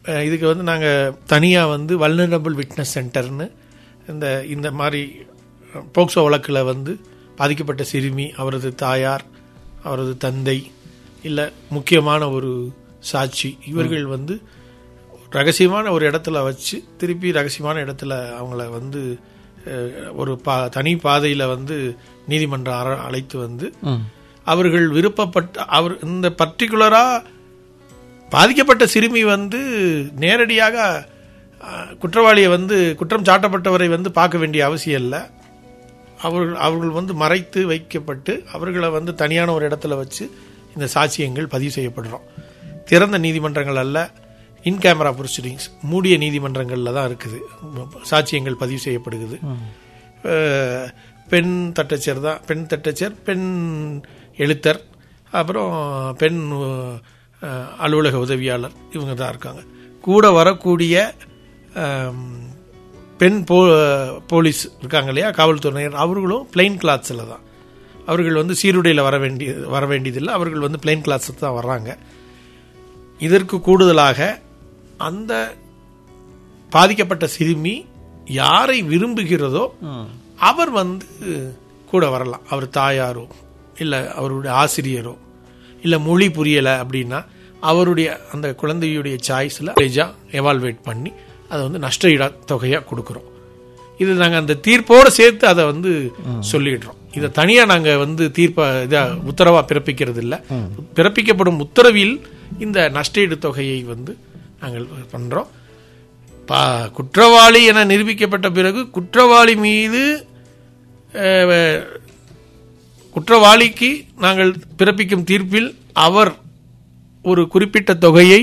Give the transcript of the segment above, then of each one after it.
அஹ், இதுக்கு வந்து நாங்கள் தனியாக வந்து வல்னரபிள் விட்னஸ் சென்டர்னு இந்த இந்த மாதிரி போக்சோ வழக்கில் வந்து பாதிக்கப்பட்ட சிறுமி அவரது தாயார் அவரது தந்தை இல்லை முக்கியமான ஒரு சாட்சி இவர்கள் வந்து ரகசியமான ஒரு இடத்துல வச்சு திருப்பி ரகசியமான இடத்துல அவங்கள வந்து அஹ், ஒரு பா தனி பாதையில் வந்து நீதிமன்றம் அற- அழைத்து வந்து ம் அவர்கள் விருப்பப்பட்ட அவர் இந்த பர்டிகுலரா பாதிக்கப்பட்ட சிறுமி வந்து நேரடியாக அஹ், குற்றவாளியை வந்து குற்றம் சாட்டப்பட்டவரை வந்து பார்க்க வேண்டிய அவசியம் இல்லை அவர்கள் அவர்கள் வந்து மறைத்து வைக்கப்பட்டு அவர்களை வந்து தனியான ஒரு இடத்துல வச்சு இந்த சாட்சியங்கள் பதிவு செய்யப்படுறோம் திறந்த நீதிமன்றங்கள் அல்ல இன் கேமரா ப்ரொசீடிங்ஸ் மூடிய நீதிமன்றங்களில் தான் இருக்குது சாட்சியங்கள் பதிவு செய்யப்படுகிறது அஹ், பெண் தட்டச்சர் தான் பெண் தட்டச்சர் பெண் எழுத்தர் அப்புறம் பெண் அஹ், அலுவலக உதவியாளர் இவங்க தான் இருக்காங்க கூட வரக்கூடிய அம், பெண் போ போலீஸ் இருக்காங்க இல்லையா காவல்துறையினர் அவர்களும் பிளைன் கிளாத்ஸில் தான் அவர்கள் வந்து சீருடையில் வர வேண்டிய வர வேண்டியதில்லை அவர்கள் வந்து பிளைன் கிளாத்ஸில் தான் வர்றாங்க இதற்கு கூடுதலாக அந்த பாதிக்கப்பட்ட சிறுமி யாரை விரும்புகிறதோ அவர் வந்து கூட வரலாம் அவர் தாயாரோ இல்லை அவருடைய ஆசிரியரோ இல்லை மொழி புரியலை அப்படின்னா அவருடைய அந்த குழந்தையுடைய சாய்ஸில் எவால்வேட் பண்ணி அதை வந்து நஷ்ட ஈடா தொகையாக கொடுக்குறோம் இது நாங்கள் அந்த தீர்ப்போடு சேர்த்து அதை வந்து சொல்லிடுறோம் இதை தனியாக நாங்கள் வந்து தீர்ப்பை இதை உத்தரவாக பிறப்பிக்கிறது இல்லை பிறப்பிக்கப்படும் உத்தரவில் இந்த நஷ்டஈடு தொகையை வந்து நாங்கள் பண்ணுறோம் பா குற்றவாளி என நிரூபிக்கப்பட்ட பிறகு குற்றவாளி மீது அஹ், குற்றவாளிக்கு நாங்கள் பிறப்பிக்கும் தீர்ப்பில் அவர் ஒரு குறிப்பிட்ட தொகையை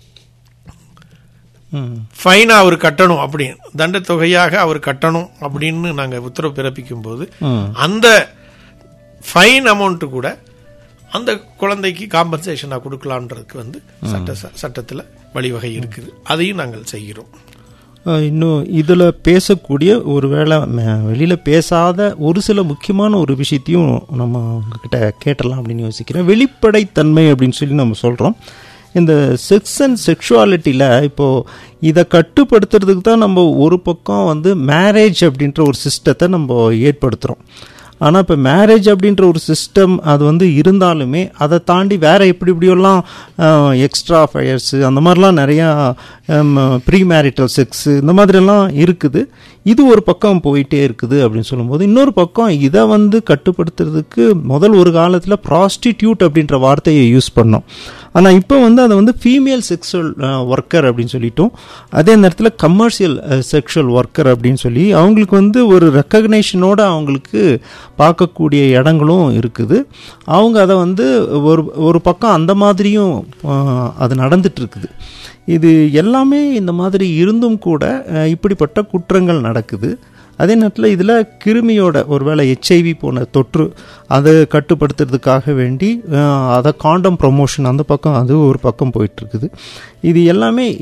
ம் ஃபைனா அவர் கட்டணும் அப்படின்னு தண்ட தொகையாக அவர் கட்டணும் அப்படின்னு நாங்கள் உத்தரவு பிறப்பிக்கும் போது ம் அந்த ஃபைன் அமௌண்ட் கூட அந்த குழந்தைக்கு காம்பன்சேஷனாக கொடுக்கலான்றதுக்கு வந்து சட்ட சட்டத்தில் வழிவகை இருக்குது அதையும் நாங்கள் செய்கிறோம் அஹ் இன்னும் இதில் பேசக்கூடிய ஒருவேளை ம- வெளியில பேசாத ஒரு சில முக்கியமான ஒரு விஷயத்தையும் நம்ம உங்ககிட்ட கேட்டலாம் அப்படின்னு யோசிக்கிறேன் வெளிப்படைத்தன்மை அப்படின்னு சொல்லி நம்ம சொல்கிறோம் இந்த செக்ஸ் அண்ட் செக்ஷுவாலிட்டியில் இப்போது இதை கட்டுப்படுத்துறதுக்கு தான் நம்ம ஒரு பக்கம் வந்து மேரேஜ் அப்படின்ற ஒரு சிஸ்டத்தை நம்ம ஏற்படுத்துகிறோம் ஆனால் இப்போ மேரேஜ் அப்படின்ற ஒரு சிஸ்டம் அது வந்து இருந்தாலுமே அதை தாண்டி வேற எப்படி இப்படியெல்லாம் எக்ஸ்ட்ரா ஃபயர்ஸு அந்த மாதிரிலாம் நிறையா ப்ரீ மேரிட்டல் செக்ஸு இந்த மாதிரிலாம் இருக்குது இது ஒரு பக்கம் போயிட்டே இருக்குது அப்படின்னு சொல்லும்போது இன்னொரு பக்கம் இதை வந்து கட்டுப்படுத்துறதுக்கு முதல் ஒரு காலத்தில் ப்ராஸ்டிடியூட் அப்படின்ற வார்த்தையை யூஸ் பண்ணோம் ஆனால் இப்போ வந்து அதை வந்து ஃபீமேல் செக்ஷுவல் ஒர்க்கர் அப்படின்னு சொல்லிட்டோம் அதே நேரத்தில் கமர்ஷியல் செக்ஷுவல் ஒர்க்கர் அப்படின்னு சொல்லி அவங்களுக்கு வந்து ஒரு ரெக்கக்னேஷனோட அவங்களுக்கு பார்க்கக்கூடிய இடங்களும் இருக்குது அவங்க அதை வந்து ஒரு ஒரு பக்கம் அந்த மாதிரியும் அஹ், அது நடந்துட்டு இருக்குது இது எல்லாமே இந்த மாதிரி இருந்தும் கூட அஹ், இப்படிப்பட்ட குற்றங்கள் நடக்குது அதே நேரத்தில் இதில் கிருமியோட ஒருவேளை ஹெச்ஐவி போன தொற்று அதை கட்டுப்படுத்துறதுக்காக வேண்டி அஹ், அதை காண்டம் ப்ரொமோஷன் அந்த பக்கம் அது ஒரு பக்கம் போயிட்டு இருக்குது இது எல்லாமே